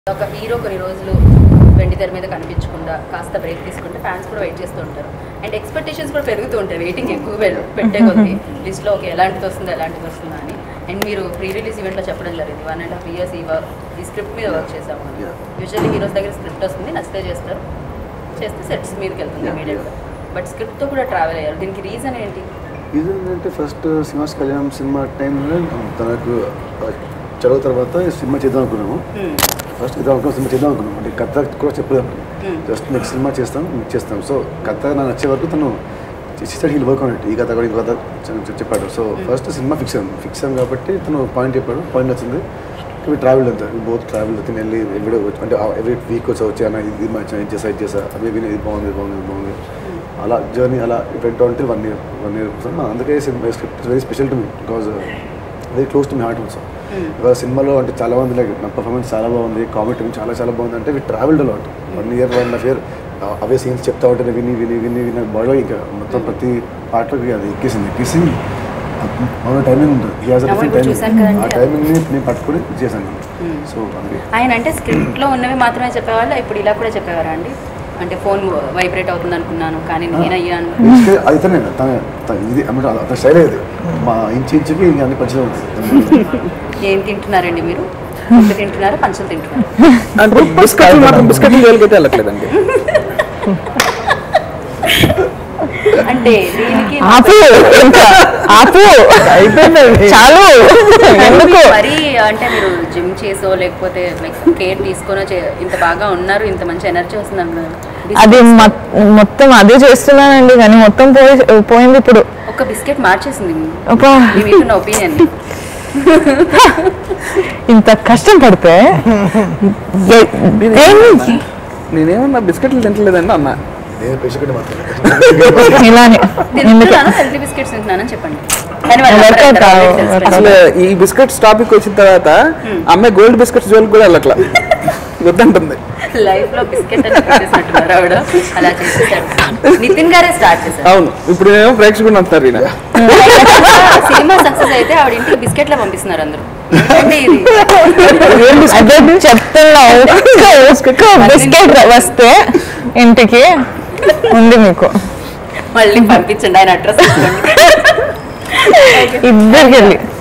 ఒక హీరో కొన్ని రోజులు వెండి తెర మీద కనిపించకుండా కాస్త బ్రేక్ తీసుకుంటే ఫ్యాన్స్ కూడా వెయిట్ చేస్తూ ఉంటారు అండ్ ఎక్స్పెక్టేషన్స్ కూడా పెరుగుతూ ఉంటాయి వెయిటింగ్ ఎక్కువ పె- పెట్టే కొద్దీ లిస్ట్లో ఓకే ఎలాంటిది వస్తుందో ఎలాంటిది వస్తుందా అని అండ్ మీరు ప్రీ రిలీజ్ ఈవెంట్లో చెప్పడం జరిగింది వన్ అండ్ హాఫ్ ఇయర్స్ ఈ వర్క్ ఈ స్క్రిప్ట్ మీద వర్క్ చేసాము అని Yeah. యూజువల్లీ హీరోస్ దగ్గర స్క్రిప్ట్ వస్తుంది నచ్చితే చేస్తారు చేస్తే సెట్స్ మీదకి వెళ్తుంది Yeah, ఇమీడియట్గా బట్ స్క్రిప్ట్తో కూడా ట్రావెల్ అయ్యారు దీనికి రీజన్ ఏంటి ఇది ఏంటంటే ఫస్ట్ శ్రీనివాస్ కళ్యాణం సినిమా టైంలో తనకు ఆ, చదువు తర్వాత ఈ సినిమా చేద్దాం అనుకున్నాము Hmm. ఫస్ట్ చేద్దాం అనుకున్నాం సినిమా చేద్దాం అనుకున్నాం అంటే కథ కూడా చెప్పలేదు Hmm. జస్ట్ నెక్స్ట్ సినిమా చేస్తాం మీకు చేస్తాం సో కథ నాకు నచ్చే వరకు తను చేసాడు హీల్ వర్క్ ఈ కథ కూడా ఈ కథ చె- చెప్పాడు సో ఫస్ట్ సినిమా ఫిక్స్ అయింది ఫిక్స్ అయింది కాబట్టి తను పాయింట్ చెప్పాడు పాయింట్ నచ్చింది ఇవి ట్రావెల్ అంతా బోత్ ట్రావెల్ తిని వెళ్ళి ఎవ్రీ అంటే ఎవ్రీ వీక్ వచ్చి వచ్చి అన్న ఇది మంచి ఇది చేసా ఇది చేసా అవి విని ఇది బాగుంది ఇది బాగుంది ఇది బాగుంది అలా జర్నీ అలా వెంట ఉంటే వన్ ఇయర్ వన్ ఇయర్ అందుకే script very special to me because very close to me heart also ఇవాళ సినిమాలో అంటే చాలా మంది లైక్ నా పర్ఫార్మెన్స్ చాలా బాగుంది కామెడీ చాలా చాలా బాగుంది అంటే we travelled a lot one year one half year అవే సీన్స్ చెప్తా ఉంటే విని విని విని విని బాడీలో ఇంకా మొత్తం ప్రతి పాటలోకి అది ఎక్కేసింది ఎక్కేసి మన టైమింగ్ ఉంటుంది ఈ హాజ్ అవును, డిఫరెంట్ ఇప్పుడు చూశాను టైమింగ్ ఆ కదండి. టైమింగ్ని నేను పట్టుకొని చేశాను Hmm. సో అందుకే ఆయన అంటే స్క్రిప్ట్లో ఉన్నవి మాత్రమే చెప్పేవాళ్ళు ఇప్పుడు ఇలా కూడా చెప్పేవారా అండి అంటే ఫోన్ వైబ్రేట్ అవుతుంది అనుకున్నాను కానీ నేను అయ్యాను ఇస్తే అది తనే తన తన ఇది అంటే అతని స్టైల్ ఇది మా ఇంచు ఇంచుకి ఇంకా అన్ని పంచడం ఉంటుంది ఏం తింటున్నారండి మీరు ఫుడ్ తింటున్నారా పంచులు తింటున్నారు అంటే బిస్కెట్లు మాత్రం బిస్కెట్లు జోలికైతే వెళ్ళట్లేదండి అంటే దీనికి ఆపు ఇంకా ఆపు అయిపోయింది చాలు ఎందుకు మరి అంటే మీరు జిమ్ చేసో లేకపోతే లైక్ కేర్ తీసుకోనో చే- ఇంత బాగా ఉన్నారు ఇంత మంచి ఎనర్జీ వస్తుంది అన్నారు అది మొ- మొత్తం అదే చేస్తున్నానండి కానీ మొత్తం పోయి పోయింది ఇప్పుడు ఒక బిస్కెట్ మార్చేసింది అబ్బా, మీ మీకున్న ఒపీనియన్ ఇంత కష్టం పడితే ఏ- దేనికి? నేనేమన్నా బిస్కెట్లు తింటలేదండి అన్న నేను పేషెంట్ మాత్రం ఇలానే ఎందుకు తింటున్నాను హెల్తీ బిస్కెట్స్ తింటున్నానని చెప్పండి కానీ వాళ్ళ Workout అందరూ కావు, already తెలుసు. workout. అసలు ఈ బిస్కెట్స్ టాపిక్ వచ్చిన తర్వాత అమ్మాయి గోల్డ్ బిస్కెట్స్ జోలికి కూడా వెళ్ళట్లా వద్దంటుంది లైఫ్ లో బిస్కెట్ అని పెట్టేసినట్టున్నారు ఆవిడ అలా చేసేసారు నితిన్ గారే స్టార్ట్ చేశారు అవును ఇప్పుడు నేను ప్రేక్షకుడు అంటున్నారు ఈయన సినిమా సక్సెస్ అయితే ఆవిడ ఇంటికి బిస్కెట్లా పంపిస్తున్నారు అందరూ ఏంటండి ఇది అదే చెప్తున్నా ఒక్క బిస్కెట్ వస్తే ఇంటికి ఉంది మీకు మళ్ళీ పంపించండి ఆయన అడ్రస్ ఇద్దరికి వెళ్ళి